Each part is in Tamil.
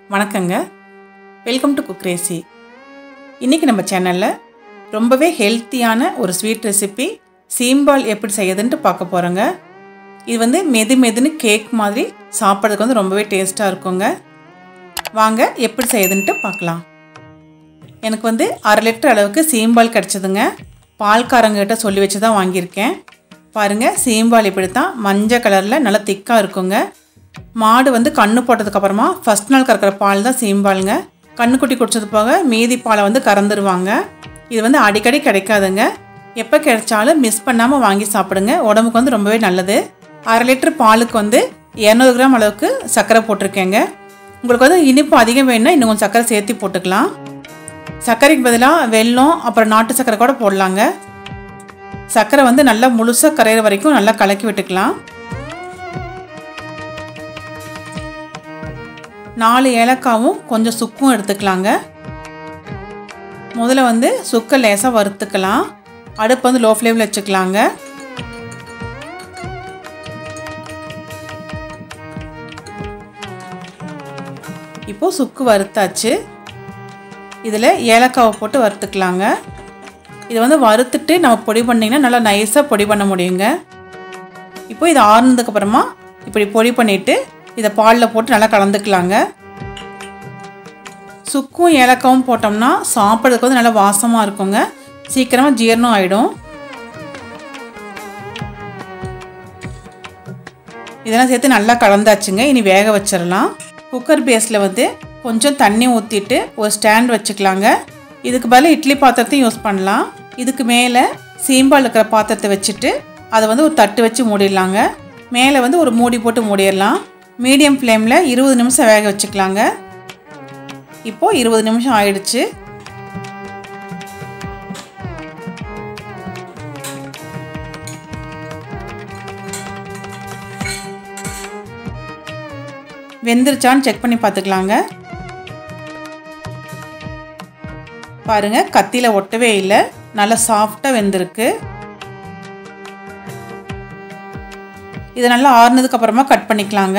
வணக்கங்க வெல்கம் டு குக் ரேசி இன்றைக்கி நம்ம சேனலில் ரொம்பவே ஹெல்த்தியான ஒரு ஸ்வீட் ரெசிபி சீம்பால் எப்படி செய்யுதுன்ட்டு பார்க்க போகிறோங்க இது வந்து மெது மெதுன்னு கேக் மாதிரி சாப்பிட்றதுக்கு வந்து ரொம்பவே டேஸ்ட்டாக இருக்குங்க வாங்க எப்படி செய்யுதுன்ட்டு பார்க்கலாம் எனக்கு வந்து அரை லிட்டர் அளவுக்கு சீம்பால் கிடச்சிதுங்க பால்காரங்கிட்ட சொல்லி வச்சு தான் வாங்கியிருக்கேன் பாருங்கள் சீம்பால் இப்படி தான் மஞ்சள் கலரில் நல்லா திக்காக இருக்குங்க மாடு வந்து கண்ணு போட்டதுக்கப்புறமா ஃபஸ்ட் நாள் கறக்கிற பால் தான் சீம்பாலுங்க கண்ணுக்குட்டி குடிச்சது போக மீதி பாலை வந்து கறந்துருவாங்க இது வந்து அடிக்கடி கிடைக்காதுங்க எப்போ கிடைச்சாலும் மிஸ் பண்ணாமல் வாங்கி சாப்பிடுங்க உடம்புக்கு வந்து ரொம்பவே நல்லது அரை லிட்டர் பாலுக்கு வந்து இரநூறு கிராம் அளவுக்கு சர்க்கரை போட்டிருக்கேங்க உங்களுக்கு வந்து இனிப்பு அதிகம் வேணும்னா இன்னும் கொஞ்சம் சர்க்கரை சேர்த்து போட்டுக்கலாம் சர்க்கரைக்கு பதிலாக வெல்லம் அப்புறம் நாட்டு சர்க்கரை கூட போடலாங்க சர்க்கரை வந்து நல்லா முழுசாக கரையிற வரைக்கும் நல்லா கலக்கி விட்டுக்கலாம் நாலு ஏலக்காவும் கொஞ்சம் சுக்கும் எடுத்துக்கலாங்க முதல்ல வந்து சுக்கை லேசாக வறுத்துக்கலாம் அடுப்பு வந்து லோ ஃப்ளேமில் வச்சுக்கலாங்க இப்போது சுக்கு வறுத்தாச்சு இதில் ஏலக்காவை போட்டு வறுத்துக்கலாங்க இதை வந்து வறுத்துட்டு நம்ம பொடி பண்ணிங்கன்னா நல்லா நைஸாக பொடி பண்ண முடியுங்க இப்போ இது ஆறுனதுக்கப்புறமா இப்படி பொடி பண்ணிவிட்டு இதை பாலில் போட்டு நல்லா கலந்துக்கலாங்க சுக்கும் ஏலக்காவும் போட்டோம்னா சாப்பிட்றதுக்கு வந்து நல்லா வாசமாக இருக்குங்க சீக்கிரமாக ஜீரணம் ஆகிடும் இதெல்லாம் சேர்த்து நல்லா கலந்தாச்சுங்க இனி வேக வச்சிடலாம் குக்கர் பேஸில் வந்து கொஞ்சம் தண்ணி ஊற்றிட்டு ஒரு ஸ்டாண்ட் வச்சுக்கலாங்க இதுக்கு பதில் இட்லி பாத்திரத்தையும் யூஸ் பண்ணலாம் இதுக்கு மேலே சீம்பால் இருக்கிற பாத்திரத்தை வச்சுட்டு அதை வந்து ஒரு தட்டு வச்சு மூடிடலாங்க மேலே வந்து ஒரு மூடி போட்டு மூடிடலாம் மீடியம் ஃப்ளேமில் இருபது நிமிஷம் வேக வச்சுக்கலாங்க இப்போது இருபது நிமிஷம் ஆயிடுச்சு வெந்துருச்சான்னு செக் பண்ணி பார்த்துக்கலாங்க பாருங்க கத்தியில் ஒட்டவே இல்லை நல்லா சாஃப்டாக வெந்திருக்கு இது நல்லா ஆறுனதுக்கு அப்புறமா கட் பண்ணிக்கலாங்க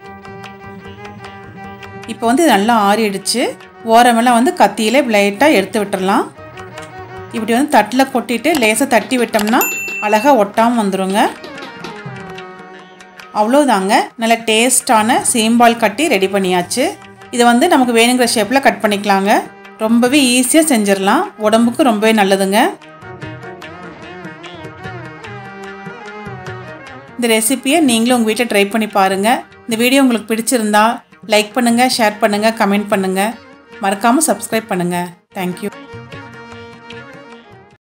இப்போ வந்து இது நல்லா ஆறிடுச்சு ஓரமெல்லாம் வந்து கத்தியிலே லைட்டாக எடுத்து விட்டுறலாம் இப்படி வந்து தட்டில் கொட்டிட்டு லேசாக தட்டி விட்டோம்னா அழகாக ஒட்டாமல் வந்துடுங்க அவ்வளோதாங்க நல்ல டேஸ்டான சீம்பால் கட்டி ரெடி பண்ணியாச்சு இதை வந்து நமக்கு வேணுங்கிற ஷேப்பில் கட் பண்ணிக்கலாங்க ரொம்பவே ஈஸியாக செஞ்சிடலாம் உடம்புக்கு ரொம்பவே நல்லதுங்க இந்த ரெசிப்பியை நீங்களும் உங்கள் வீட்டில் ட்ரை பண்ணி பாருங்கள் இந்த வீடியோ உங்களுக்கு பிடிச்சிருந்தா லைக் பண்ணுங்கள் ஷேர் பண்ணுங்கள் கமெண்ட் பண்ணுங்கள் மறக்காமல் சப்ஸ்கிரைப் பண்ணுங்கள் தேங்க்யூ